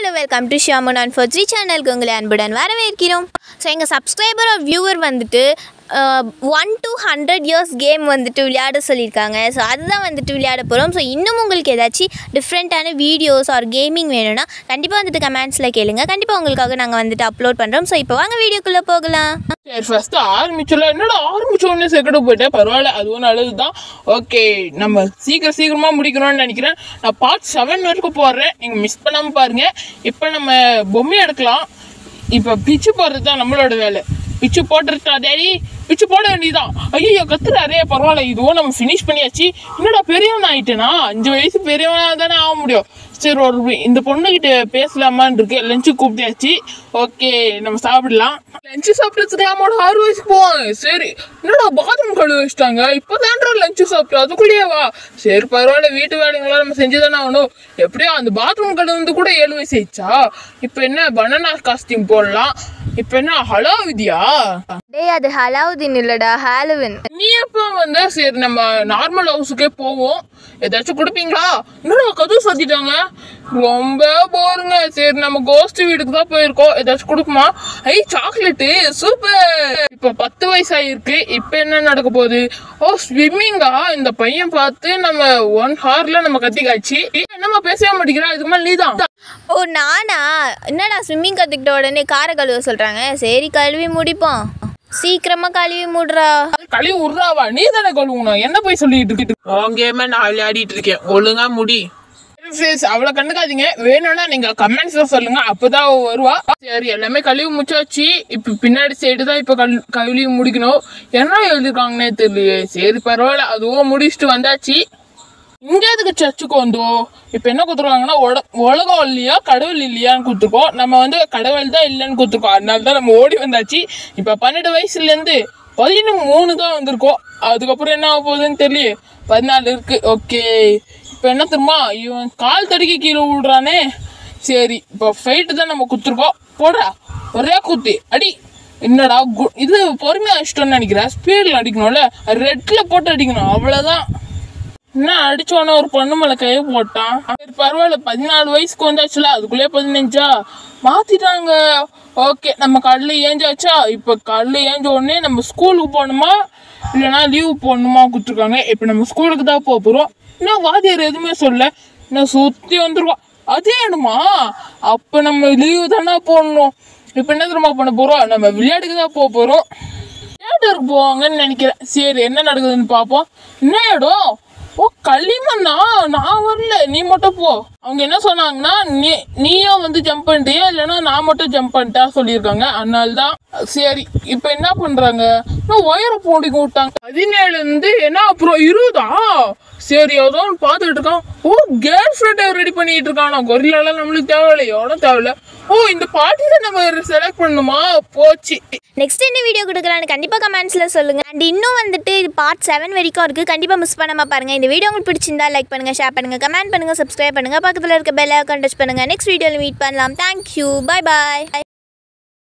hello welcome to Shyaman and four three சேனலுக்கு உங்களை அன்புடன் வரவேற்கிறோம் ஸோ எங்கள் சப்ஸ்கிரைபர் வியூவர் வந்துட்டு one to hundred years game வந்துட்டு விளையாட சொல்லியிருக்காங்க ஸோ அதுதான் வந்துட்டு விளையாட போகிறோம் ஸோ இன்னும் உங்களுக்கு ஏதாச்சும் டிஃப்ரெண்ட்டான வீடியோஸ் ஆர் கேமிங் வேணும்னா கண்டிப்பாக வந்துட்டு கமெண்ட்ஸில் கேளுங்க கண்டிப்பாக உங்களுக்காக நாங்கள் வந்துட்டு அப்லோட் பண்ணுறோம் ஸோ இப்போ வாங்க வீடியோக்குள்ளே போகலாம் சரி ஃபர்ஸ்ட் ஆரம்பிச்சல என்னடா ஆரம்பிச்ச உடனே செகண்ட் போயிட்டேன் பரவாயில்ல அதுவும் நல்லதுதான் ஓகே நம்ம சீக்கிரம் சீக்கிரமா முடிக்கணும்னு நினைக்கிறேன் நான் பார்ட் செவன் வரைக்கும் போடுறேன் நீங்க மிஸ் பண்ணாம பாருங்க இப்போ நம்ம பொம்மை எடுக்கலாம் இப்போ பிச்சு போடுறது தான் நம்மளோட வேலை பிச்சு போட்டுருக்கா டேடி பிச்சு போட வேண்டியதுதான் ஐயோ கத்துறாரே பரவாயில்ல இதுவும் நம்ம ஃபினிஷ் பண்ணியாச்சு என்னடா பெரியவன் ஆயிட்டேனா அஞ்சு வயசு பெரியவனா தானே ஆக முடியும் சரி ஒரு இந்த பொண்ணுகிட்ட பேசலாமான்னு இருக்கு லஞ்சு கூப்பிட்டாச்சு ஓகே நம்ம சாப்பிடலாம் லஞ்சு சாப்பிட்றதுக்கு நம்மளோட ஆறு வயசுக்கு போவாங்க சரி என்னடா பாத்ரூம் கழுவி வச்சிட்டாங்க இப்போதான்றா லஞ்சு சாப்பிட்டு அதுக்குள்ளேயே வா சரி பரவாயில்ல வீட்டு வேலைங்களாம் நம்ம செஞ்சுதானே ஆகணும் எப்படியோ அந்த பாத்ரூம் கழுவுந்து கூட ஏழு வயசு ஆயிடுச்சா இப்போ என்ன பனானா காஸ்டியூம் போடலாம் இப்போ என்ன ஹலோ விதியா டேய் அது ஹலாவுதீன் இல்லைடா ஹாலோவின் நீ எப்போ வந்த சரி நம்ம நார்மல் ஹவுஸுக்கே போவோம் ஏதாச்சும் கொடுப்பீங்களா என்னடா கதவு சாத்திட்டாங்க ரொம்ப போருங்க சரி நம்ம கோஸ்ட் வீட்டுக்கு தான் போயிருக்கோம் ஏதாச்சும் கொடுக்குமா ஐ சாக்லேட்டு சூப்பர் இப்ப பத்து வயசு ஆயிருக்கு இப்ப என்ன நடக்க போகுது ஓ ஸ்விம்மிங்கா இந்த பையன் பார்த்து நம்ம ஒன் ஹார்ல நம்ம கத்திக்காச்சு என்னம்மா பேசவே மாட்டேங்கிறா இதுக்கு மேல நீதான் ஓ நானா என்னடா ஸ்விம்மிங் கற்றுக்கிட்ட உடனே காரை கழுவ சொல்கிறாங்க சரி கழுவி முடிப்போம் சீக்கிரமாக கழுவி மூடுறா கழுவி விட்றாவா நீ தானே கழுவணும் என்ன போய் சொல்லிட்டு இருக்கு உன் கேம நான் விளையாடிட்டு இருக்கேன் ஒழுங்கா முடி ஃப்ரெண்ட்ஸ் அவ்வளோ கண்டுக்காதீங்க வேணும்னா நீங்க கமெண்ட்ஸ்ல சொல்லுங்க அப்பதான் அவ வருவா சரி எல்லாமே கழுவி முடிச்சாச்சு இப்ப பின்னாடி சைடு தான் இப்ப கல் கழுவி முடிக்கணும் என்ன எழுதிருக்காங்கன்னே தெரியலையே சரி பரவாயில்ல அதுவும் முடிச்சுட்டு வந்தாச்சு இங்க எதுக்கு சர்ச்சுக்கு வந்தோம் இப்ப என்ன கொடுத்துருக்காங்கன்னா உல- உலகம் இல்லையா கடவுள் இல்லையான்னு கொடுத்துருக்கோம் நம்ம வந்து கடவுள் தான் இல்லைன்னு கொடுத்துருக்கோம் அதனால தான் நம்ம ஓடி வந்தாச்சு இப்ப பன்னெண்டு வயசுல இருந்து பதினொன்று மூணு தான் வந்திருக்கோம் அதுக்கப்புறம் என்ன ஆக போகுதுன்னு தெரியல பதினாலு இருக்கு ஓகே இப்போ என்ன தெரியுமா இவன் கால் தடுக்கி கீழே விடுறானே சரி இப்போ ஃபைட்டு தான் நம்ம குத்துருக்கோம் போடுறா ஒரே குத்து அடி என்னடா கு- இது பொறுமையாக அடிச்சிட்டோன்னு நினைக்கிறேன் ஸ்பீடில் அடிக்கணும்ல ரெட்ல போட்டு அடிக்கணும் அவ்வளோதான் என்ன அடிச்சோன்னே ஒரு பொண்ணு மேல கையை போட்டான் சரி பரவாயில்ல பதினாலு வயசுக்கு வந்தாச்சுல அதுக்குள்ளே பதினஞ்சா மாத்திட்டாங்க ஓகே நம்ம காலைல ஏஞ்சாச்சா இப்ப காலைல ஏஞ்ச உடனே நம்ம ஸ்கூலுக்கு போகணுமா இல்லைன்னா லீவ் போடணுமா கொடுத்துருக்காங்க இப்போ நம்ம ஸ்கூலுக்கு தான் போக போறோம் இன்னும் வாத்தியார் எதுவுமே சொல்ல இன்னும் சுத்தி வந்துருக்கோம் அதே வேணுமா அப்ப நம்ம லீவு தானே போடணும் இப்போ என்ன தெரியுமா பண்ண போறோம் நம்ம விளையாட்டுக்கு தான் போக போறோம் தியேட்டருக்கு போவாங்கன்னு நினைக்கிறேன் சரி என்ன நடக்குதுன்னு பார்ப்போம் என்ன இடம் ஓ களிமண்ணா நான் வரல நீ மட்டும் போ அவங்க என்ன சொன்னாங்கன்னா நீ நீயும் வந்து ஜம்ப் பண்ணிட்டியா இல்லைன்னா நான் மட்டும் ஜம்ப் பண்ணிட்டா சொல்லியிருக்காங்க அதனால தான் சரி இப்போ என்ன பண்றாங்க இன்னும் ஒயரை போடிக்க விட்டாங்க பதினேழுல இருந்து என்ன அப்புறம் இருபதா சரி ஏதோ ஒன்று பார்த்துட்டு இருக்கான் ஓ கேர்ள் ஃப்ரெண்டை ரெடி பண்ணிட்டு இருக்கானா கொரிலாலாம் நம்மளுக்கு தேவையில்லை எவ்வளோ தேவையில்ல ஓ இந்த பார்ட்டியில நம்ம செலக்ட் பண்ணணுமா போச்சு நெக்ஸ்ட் என்ன வீடியோ கொடுக்குறான்னு கண்டிப்பாக கமெண்ட்ஸில் சொல்லுங்கள் அண்ட் இன்னும் வந்துட்டு இது பார்ட் செவன் வரைக்கும் இருக்குது கண்டிப்பாக மிஸ் பண்ணாமல் பாருங்கள் இந்த வீடியோ உங்களுக்கு பிடிச்சிருந்தா லைக் பண்ணுங்கள் ஷேர் பண்ணுங்கள் கமெண்ட் பண்ணுங்கள் சப்ஸ்கிரைப் பண்ணுங்கள் பக்கத்தில் இருக்க பெல் ஐக்கான் டச் பண்ணுங்கள் நெக்ஸ்ட் வீடியோவில் மீட் பண்ணலாம் தேங்க்யூ பை பாய்